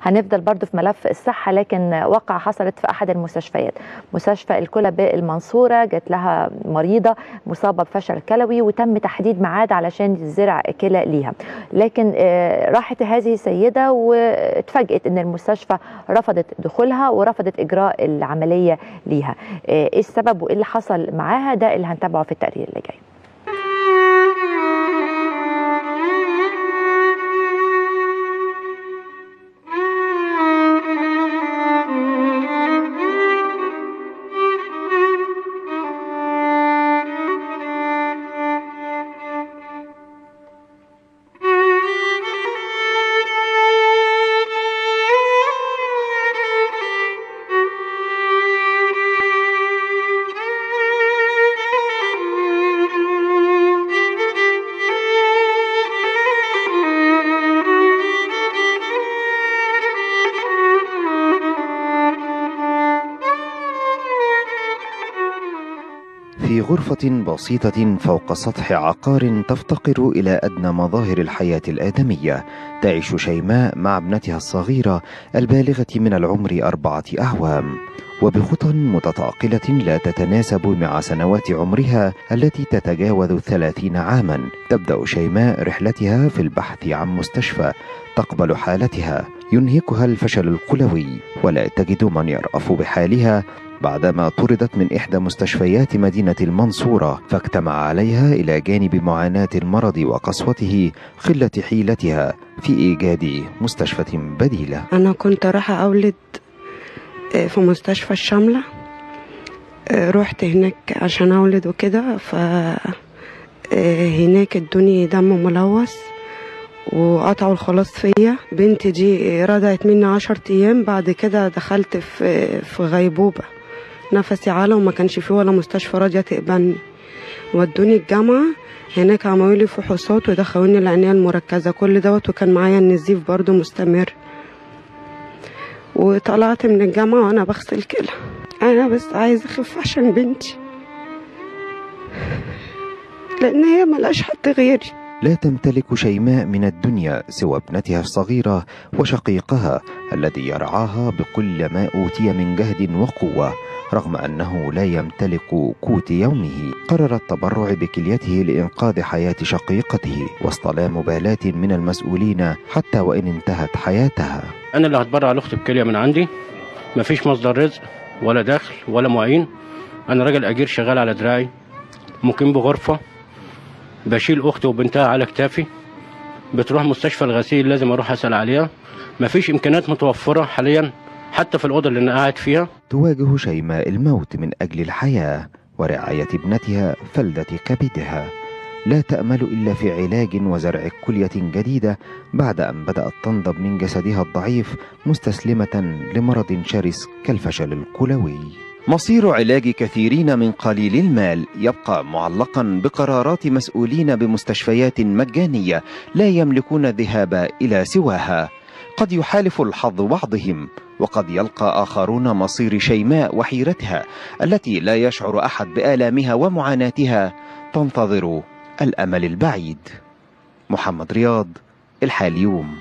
هنفضل برضو في ملف الصحه لكن وقعه حصلت في احد المستشفيات مستشفى الكلى بالمنصوره جات لها مريضه مصابه بفشل كلوي وتم تحديد ميعاد علشان يزرع كلى ليها لكن راحت هذه السيده واتفاجئت ان المستشفى رفضت دخولها ورفضت اجراء العمليه ليها ايه السبب وايه اللي حصل معاها ده اللي هنتابعه في التقرير اللي جاي في غرفة بسيطة فوق سطح عقار تفتقر إلى أدنى مظاهر الحياة الآدمية تعيش شيماء مع ابنتها الصغيرة البالغة من العمر أربعة أعوام وبخطى متطاقلة لا تتناسب مع سنوات عمرها التي تتجاوز الثلاثين عاما تبدأ شيماء رحلتها في البحث عن مستشفى تقبل حالتها ينهكها الفشل القلوي ولا تجد من يرأف بحالها بعدما طردت من إحدى مستشفيات مدينة المنصورة فاجتمع عليها إلى جانب معاناة المرض وقسوته قلة حيلتها في إيجاد مستشفى بديلة أنا كنت رايحة أولد في مستشفى الشاملة رحت هناك عشان أولد وكده ف هناك ادوني دم ملوث وقطعوا الخلاص فيا بنتي دي رضعت مني عشر ايام بعد كده دخلت في في غيبوبه نفسي عالي وما كانش فيه ولا مستشفى راضيه تقبلني ودوني الجامعه هناك عملوا لي فحوصات ودخلوني العنايه المركزه كل دوت وكان معايا النزيف برضو مستمر وطلعت من الجامعه وانا بغسل كلى انا بس عايزه اخف عشان بنتي لان هي ملهاش حد غيري لا تمتلك شيماء من الدنيا سوى ابنتها الصغيرة وشقيقها الذي يرعاها بكل ما أوتي من جهد وقوة رغم أنه لا يمتلك قوت يومه قرر التبرع بكليته لإنقاذ حياة شقيقته وسط لا مبالاة من المسؤولين حتى وإن انتهت حياتها أنا اللي هتبرع لأختي بكلية من عندي مفيش مصدر رزق ولا دخل ولا معين أنا راجل أجير شغال على دراعي مقيم بغرفة بشيل اختي وبنتها على كتافي بتروح مستشفى الغسيل لازم اروح اسال عليها مفيش امكانيات متوفره حاليا حتى في الاوضه اللي انا قاعد فيها تواجه شيماء الموت من اجل الحياه ورعايه ابنتها فلده كبدها لا تامل الا في علاج وزرع كليه جديده بعد ان بدات تنضب من جسدها الضعيف مستسلمه لمرض شرس كالفشل الكلوي مصير علاج كثيرين من قليل المال يبقى معلقا بقرارات مسؤولين بمستشفيات مجانيه لا يملكون الذهاب الى سواها قد يحالف الحظ بعضهم وقد يلقى اخرون مصير شيماء وحيرتها التي لا يشعر احد بالامها ومعاناتها تنتظر الامل البعيد محمد رياض الحاليوم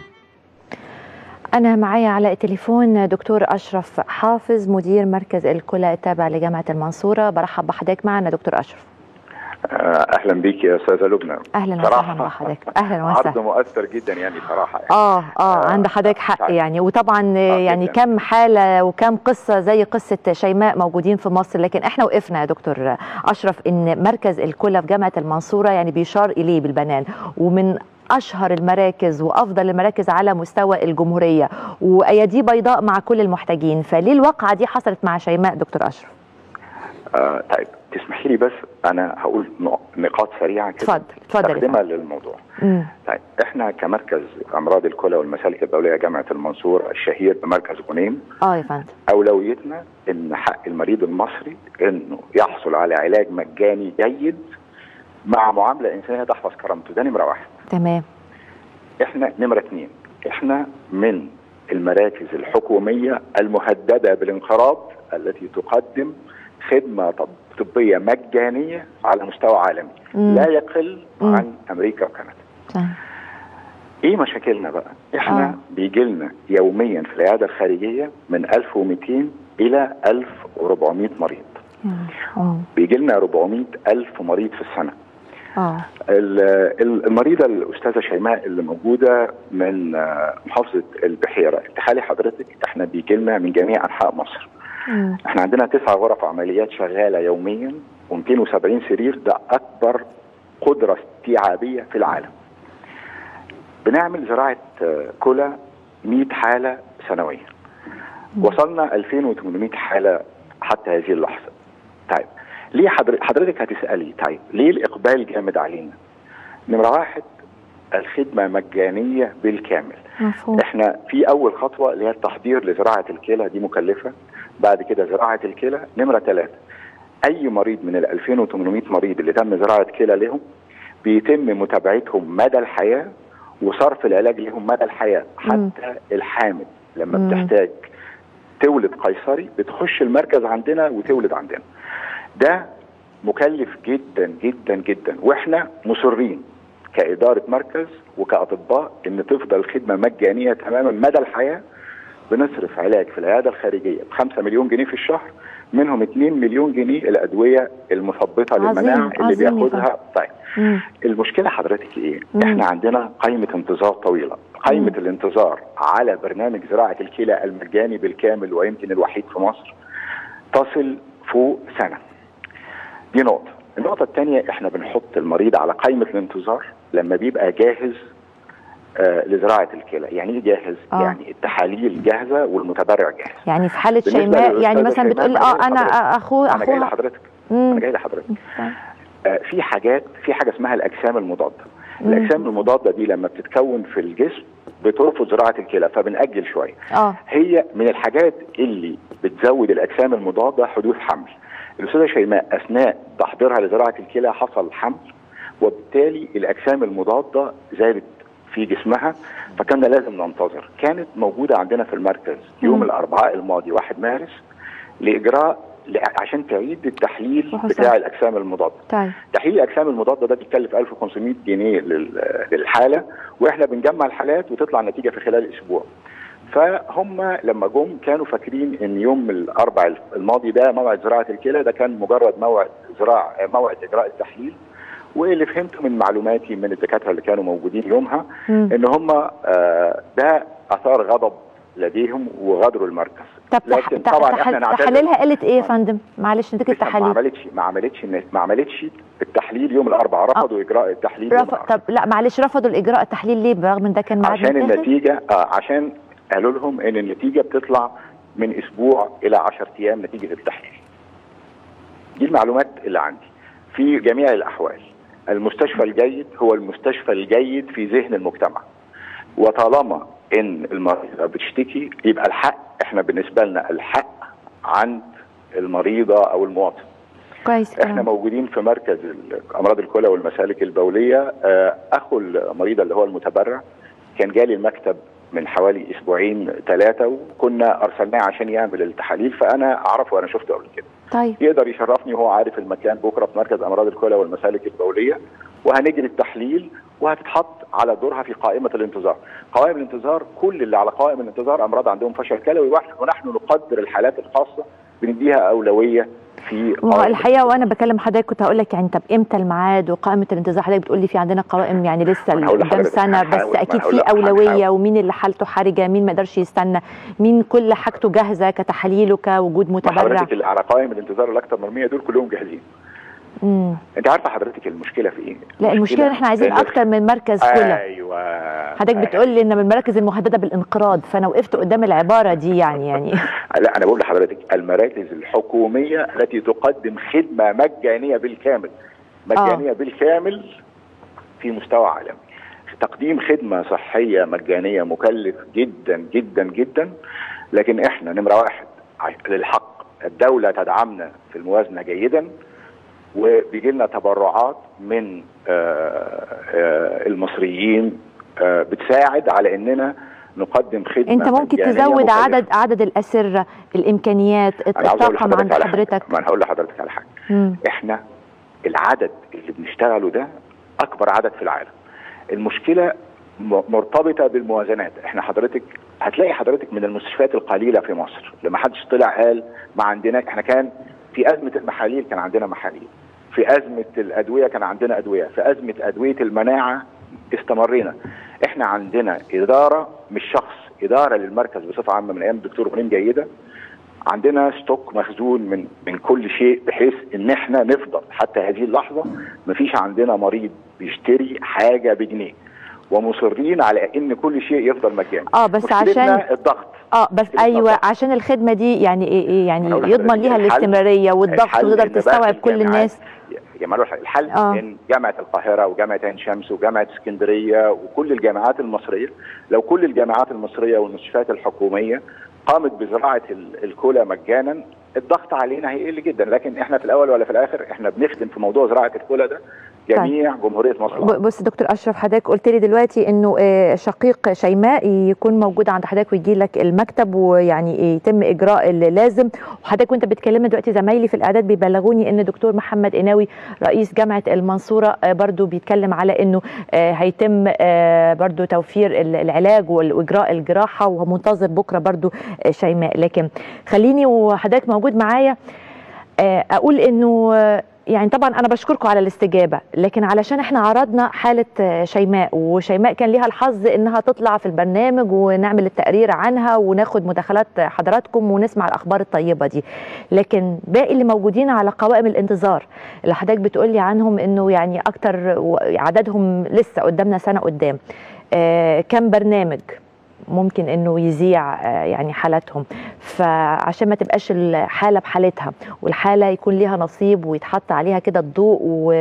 أنا معايا على التليفون دكتور أشرف حافظ مدير مركز الكلى التابع لجامعة المنصورة برحب بحضرتك معنا دكتور أشرف اهلا بيك يا استاذه لبنى اهلا وسهلا بحضرتك اهلا وسهلا عرض مؤثر جدا يعني صراحه يعني. اه اه, آه عند حضرتك حق يعني وطبعا آه يعني جداً. كم حاله وكم قصه زي قصه شيماء موجودين في مصر لكن احنا وقفنا يا دكتور اشرف ان مركز الكلى في جامعه المنصوره يعني بيشار اليه بالبنان ومن اشهر المراكز وافضل المراكز على مستوى الجمهوريه وايادي بيضاء مع كل المحتاجين فليه الواقعه دي حصلت مع شيماء دكتور اشرف آه طيب تسمحي لي بس انا هقول نقاط سريعه كده اتفضل اتفضل تقدمها للموضوع مم. طيب احنا كمركز امراض الكلى والمسالك الدوليه جامعه المنصور الشهير بمركز غنيم اه يا فندم اولويتنا ان حق المريض المصري انه يحصل على علاج مجاني جيد مع معامله انسانيه تحفظ كرامته ده نمره واحد تمام احنا نمره اثنين احنا من المراكز الحكوميه المهدده بالانقراض التي تقدم خدمه طبيه مجانيه على مستوى عالمي مم. لا يقل مم. عن امريكا وكندا. ايه مشاكلنا بقى؟ احنا آه. آه. بيجي لنا يوميا في العياده الخارجيه من 1200 الى 1400 مريض اه بيجي لنا 400 الف مريض في السنه اه ال- ال- المريضه الاستاذه شيماء اللي موجوده من آه، محافظه البحيره تخيلي حضرتك احنا بيجي لنا من جميع انحاء مصر مم. احنا عندنا تسع غرف عمليات شغاله يوميا و270 سرير ده اكبر قدره استيعابيه في العالم. بنعمل زراعه آه، كلى 100 حاله سنويا. وصلنا 2800 حاله حتى هذه اللحظه. طيب ليه حضر- حضرتك هتسالي طيب ليه الاقبال جامد علينا؟ نمره واحد الخدمه مجانيه بالكامل. مفهوم احنا في اول خطوه اللي هي التحضير لزراعه الكلى دي مكلفه بعد كده زراعه الكلى نمره ثلاثه اي مريض من ال 2800 مريض اللي تم زراعه كلى لهم بيتم متابعتهم مدى الحياه وصرف العلاج لهم مدى الحياه مم. حتى الحامل لما مم. بتحتاج تولد قيصري بتخش المركز عندنا وتولد عندنا ده مكلف جدا جدا جدا واحنا مصرين كإدارة مركز وكأطباء إن تفضل الخدمة مجانية تماما مدى الحياة بنصرف علاج في العيادة الخارجية ب 5 مليون جنيه في الشهر منهم 2 مليون جنيه الأدوية المثبطة عظيم، للمناعة اللي عظيم يا بياخدها طيب مم. المشكلة حضرتك إيه؟ مم. إحنا عندنا قائمة انتظار طويلة قائمة مم. الانتظار على برنامج زراعة الكلى المجاني بالكامل ويمكن الوحيد في مصر تصل فوق سنة دي نقطة النقطة الثانية احنا بنحط المريض على قائمة الانتظار لما بيبقى جاهز آه لزراعة الكلى يعني ايه جاهز؟ آه. يعني التحاليل جاهزة والمتبرع جاهز يعني في حالة بالنسبة شيماء يعني للأستاذة مثلا شيماء، بتقول أنا اه جاي انا لحضرتك. اخو انا جاي اخوها لحضرتك مم. انا جاي لحضرتك طيب. آه في حاجات في حاجة اسمها الأجسام المضادة مم. الأجسام المضادة دي لما بتتكون في الجسم بترفض زراعة الكلى فبنأجل شوية اه هي من الحاجات اللي بتزود الاجسام المضاده حدوث حمل. الاستاذه شيماء اثناء تحضيرها لزراعه الكلى حصل حمل وبالتالي الاجسام المضاده زادت في جسمها فكنا لازم ننتظر. كانت موجوده عندنا في المركز يوم مم. الاربعاء الماضي 1 مارس لاجراء ل- عشان تعيد التحليل وحصل. بتاع الاجسام المضاده. طيب تحليل الاجسام المضاده ده بيكلف 1500 جنيه لل- للحاله واحنا بنجمع الحالات وتطلع النتيجه في خلال اسبوع. فهم لما جم كانوا فاكرين ان يوم الاربع الماضي ده موعد زراعه الكلى ده كان مجرد موعد زراعه موعد اجراء التحليل واللي فهمته من معلوماتي من الدكاتره اللي كانوا موجودين يومها مم. ان هم آه، ده اثار غضب لديهم وغادروا المركز طب تح... لكن تح... طبعا تح... احنا نعتذر تحاليلها قالت ايه يا فندم معلش نتيجة لسه ما التحاليل عملتش ما عملتش ما عملتش التحليل يوم الاربعاء رفضوا اجراء التحليل يوم رف... الاربعاء طب لا معلش رفضوا الاجراء التحليل ليه برغم ان ده كان ميعاد عشان متاخد؟ النتيجه آه عشان قالوا لهم ان النتيجه بتطلع من اسبوع الى 10 ايام نتيجه التحليل. دي المعلومات اللي عندي. في جميع الاحوال المستشفى الجيد هو المستشفى الجيد في ذهن المجتمع. وطالما ان المريضه بتشتكي يبقى الحق احنا بالنسبه لنا الحق عند المريضه او المواطن. كويس احنا كلام. موجودين في مركز امراض الكلى والمسالك البوليه آه، اخو المريضه اللي هو المتبرع كان جالي المكتب من حوالي اسبوعين ثلاثه وكنا ارسلناه عشان يعمل التحاليل فانا اعرفه وانا شفته قبل كده طيب يقدر يشرفني وهو عارف المكان بكره في مركز امراض الكلى والمسالك البوليه وهنجري التحليل وهتتحط على دورها في قائمه الانتظار. قوائم الانتظار كل اللي على قوائم الانتظار امراض عندهم فشل كلوي واحد ونحن نقدر الحالات الخاصه بنديها اولويه في وهو قوائم الحقيقه وانا بكلم حضرتك كنت هقول لك يعني طب امتى الميعاد وقائمه الانتظار حضرتك بتقول لي في عندنا قوائم يعني لسه أنا هقول قدام لحضرتك، سنه أنا بس هقول- اكيد أنا هقول في لك، أنا اولويه هقول. ومين اللي حالته حرجه مين ما يقدرش يستنى مين كل حاجته جاهزه كتحاليله كوجود ما متبرع حضرتك اللي على قائمه الانتظار الاكثر من 100 دول كلهم جاهزين مم. انت عارفه حضرتك المشكله في ايه لا المشكله ان احنا عايزين إن- اكتر من مركز كلى ايوه حضرتك بتقول لي ان من المراكز المهدده بالانقراض فانا وقفت قدام العباره دي يعني يعني لا انا بقول لحضرتك المراكز الحكوميه التي تقدم خدمه مجانيه بالكامل مجانيه آه. بالكامل في مستوى عالمي تقديم خدمه صحيه مجانيه مكلف جدا جدا جدا لكن احنا نمره واحد للحق الدوله تدعمنا في الموازنه جيدا وبيجي لنا تبرعات من آه، آه، المصريين آه، بتساعد على اننا نقدم خدمه انت ممكن مجانية تزود مكلفة. عدد عدد الاسره الامكانيات انا عاوز اقول الطاقم عند لحضرتك على حاجة. حضرتك ما انا هقول لحضرتك على حاجه مم. احنا العدد اللي بنشتغله ده اكبر عدد في العالم المشكله مرتبطه بالموازنات احنا حضرتك هتلاقي حضرتك من المستشفيات القليله في مصر لما حدش طلع قال ما عندنا احنا كان في ازمه المحاليل كان عندنا محاليل في ازمه الادويه كان عندنا ادويه في ازمه ادويه المناعه استمرينا احنا عندنا اداره مش شخص اداره للمركز بصفه عامه من ايام الدكتور غنيم جيده عندنا ستوك مخزون من من كل شيء بحيث ان احنا نفضل حتى هذه اللحظه مفيش عندنا مريض بيشتري حاجه بجنيه ومصرين على ان كل شيء يفضل مجاني اه بس عشان الضغط اه بس ايوه عشان الخدمه دي يعني ايه يعني يضمن ليها الاستمراريه والضغط وتقدر تستوعب كل الناس يا مالوش الحل آه. من جامعه القاهره وجامعه عين شمس وجامعه اسكندريه وكل الجامعات المصريه لو كل الجامعات المصريه والمستشفيات الحكوميه قامت بزراعه الكولا مجانا الضغط علينا هيقل جدا لكن احنا في الاول ولا في الاخر احنا بنخدم في موضوع زراعه الكولا ده جميع طيب. جمهوريه مصر بص دكتور اشرف حضرتك قلت لي دلوقتي انه شقيق شيماء يكون موجود عند حضرتك ويجي لك المكتب ويعني يتم اجراء اللي لازم وحضرتك وانت بتكلمنا دلوقتي زمايلي في الاعداد بيبلغوني ان دكتور محمد قناوي رئيس جامعه المنصوره برضو بيتكلم على انه هيتم برضو توفير العلاج واجراء الجراحه ومنتظر بكره برضو شيماء لكن خليني وحضرتك موجود معايا اقول انه يعني طبعا انا بشكركم على الاستجابه لكن علشان احنا عرضنا حاله شيماء وشيماء كان ليها الحظ انها تطلع في البرنامج ونعمل التقرير عنها وناخد مداخلات حضراتكم ونسمع الاخبار الطيبه دي لكن باقي اللي موجودين على قوائم الانتظار اللي حضرتك بتقولي عنهم انه يعني اكتر عددهم لسه قدامنا سنه قدام آه كم برنامج ممكن انه يذيع يعني حالاتهم فعشان ما تبقاش الحاله بحالتها والحاله يكون ليها نصيب ويتحط عليها كده الضوء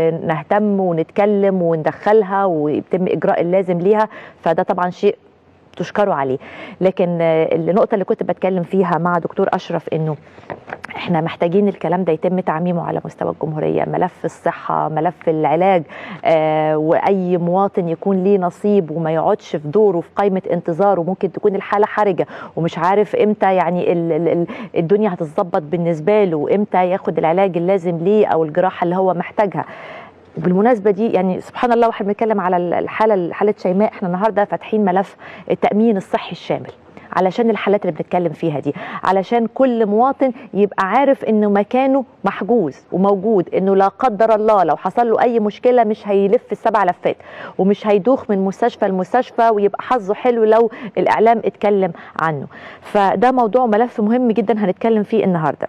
ونهتم ونتكلم وندخلها ويتم اجراء اللازم ليها فده طبعا شيء تشكروا عليه لكن النقطه اللي كنت بتكلم فيها مع دكتور اشرف انه احنا محتاجين الكلام ده يتم تعميمه على مستوى الجمهوريه ملف الصحه ملف العلاج آه واي مواطن يكون ليه نصيب وما يقعدش في دوره في قائمه انتظار وممكن تكون الحاله حرجه ومش عارف امتى يعني ال ال الدنيا هتتظبط بالنسبه له وامتى ياخد العلاج اللازم ليه او الجراحه اللي هو محتاجها وبالمناسبه دي يعني سبحان الله واحنا بنتكلم على الحاله حاله شيماء احنا النهارده فاتحين ملف التامين الصحي الشامل علشان الحالات اللي بنتكلم فيها دي علشان كل مواطن يبقى عارف انه مكانه محجوز وموجود انه لا قدر الله لو حصل له اي مشكله مش هيلف السبع لفات ومش هيدوخ من مستشفى لمستشفى ويبقى حظه حلو لو الاعلام اتكلم عنه فده موضوع ملف مهم جدا هنتكلم فيه النهارده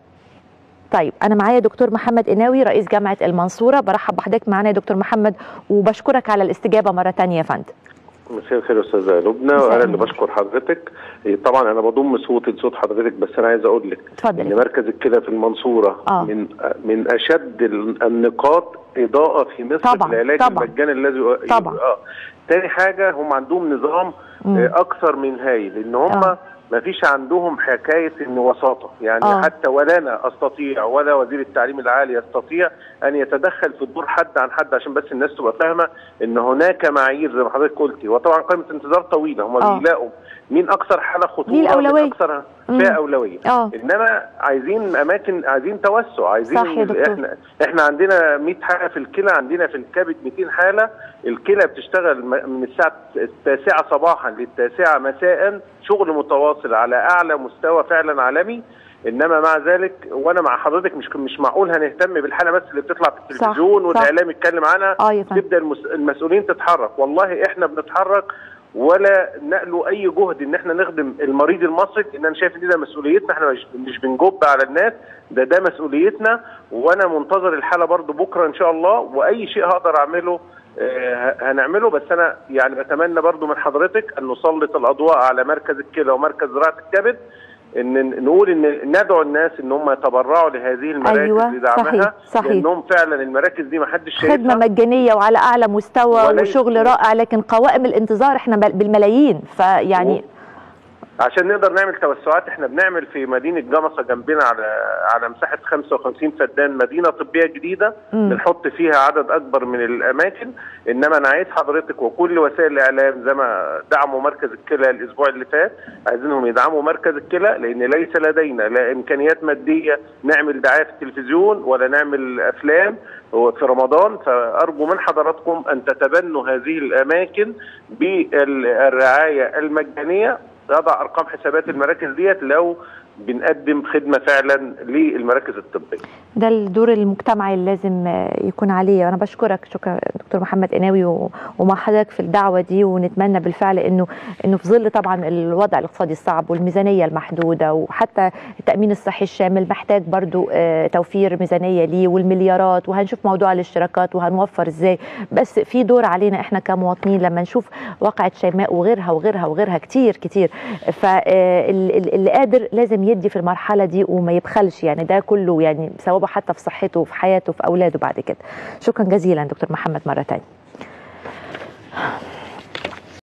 طيب انا معايا دكتور محمد قناوي رئيس جامعه المنصوره برحب بحضرتك معانا يا دكتور محمد وبشكرك على الاستجابه مره ثانيه يا فندم مساء الخير يا استاذه لبنى وانا اللي بشكر حضرتك طبعا انا بضم صوتي لصوت حضرتك بس انا عايز اقول لك ان مركز الكلى في المنصوره آه. من من اشد النقاط اضاءه في مصر طبعا. في العلاج طبعا. المجاني الذي طبعا اه تاني حاجه هم عندهم نظام آه اكثر من هايل ان هم آه. ما فيش عندهم حكايه ان وساطه يعني آه. حتى ولا انا استطيع ولا وزير التعليم العالي يستطيع ان يتدخل في دور حد عن حد عشان بس الناس تبقى فاهمه ان هناك معايير زي ما حضرتك قلتي وطبعا قائمه انتظار طويله هم آه. بيلاقوا مين اكثر حاله خطوره ليه الأولوية؟ مين اكثر فيها اولويه اه انما عايزين اماكن عايزين توسع عايزين صح يا دكتور. احنا احنا عندنا 100 حاله في الكلى عندنا في الكبد 200 حاله الكلى بتشتغل م- من الساعه التاسعه صباحا للتاسعه مساء شغل متواصل على اعلى مستوى فعلا عالمي انما مع ذلك وانا مع حضرتك مش مش معقول هنهتم بالحاله بس اللي بتطلع في التلفزيون صح. والاعلام يتكلم عنها اه يا فندم تبدا المس... المسؤولين تتحرك والله احنا بنتحرك ولا نقلوا اي جهد ان احنا نخدم المريض المصري لان انا شايف ان ده مسؤوليتنا احنا مش, مش بنجب على الناس ده ده مسؤوليتنا وانا منتظر الحاله برضو بكره ان شاء الله واي شيء هقدر اعمله آه، هنعمله بس انا يعني بتمنى برضو من حضرتك ان نسلط الاضواء على مركز الكلى ومركز زراعه الكبد ان نقول ان ندعو الناس ان هم يتبرعوا لهذه المراكز أيوة، لدعمها صحيح، صحيح. لانهم فعلا المراكز دي ما حدش شايفها خدمه مجانيه وعلى اعلى مستوى وليس- وشغل رائع لكن قوائم الانتظار احنا بال- بالملايين فيعني عشان نقدر نعمل توسعات احنا بنعمل في مدينه جمصه جنبنا على على مساحه 55 فدان مدينه طبيه جديده مم. بنحط فيها عدد اكبر من الاماكن انما انا عايز حضرتك وكل وسائل الاعلام زي ما دعموا مركز الكلى الاسبوع اللي فات عايزينهم يدعموا مركز الكلى لان ليس لدينا لا امكانيات ماديه نعمل دعايه في التلفزيون ولا نعمل افلام في رمضان فارجو من حضراتكم ان تتبنوا هذه الاماكن بالرعايه المجانيه تضع ارقام حسابات المراكز ديت لو بنقدم خدمه فعلا للمراكز الطبيه. ده الدور المجتمعي اللي لازم آه، يكون عليه وانا بشكرك شكرا دكتور محمد قناوي و- ومع حضرتك في الدعوه دي ونتمنى بالفعل انه انه في ظل طبعا الوضع الاقتصادي الصعب والميزانيه المحدوده وحتى التامين الصحي الشامل محتاج برضو آه، توفير ميزانيه ليه والمليارات وهنشوف موضوع الاشتراكات وهنوفر ازاي بس في دور علينا احنا كمواطنين لما نشوف واقعة شيماء وغيرها وغيرها وغيرها كتير كتير فاللي قادر لازم يدي في المرحله دي وما يبخلش يعني ده كله يعني ثوابه حتى في صحته وفي حياته وفي اولاده بعد كده شكرا جزيلا دكتور محمد مره تانية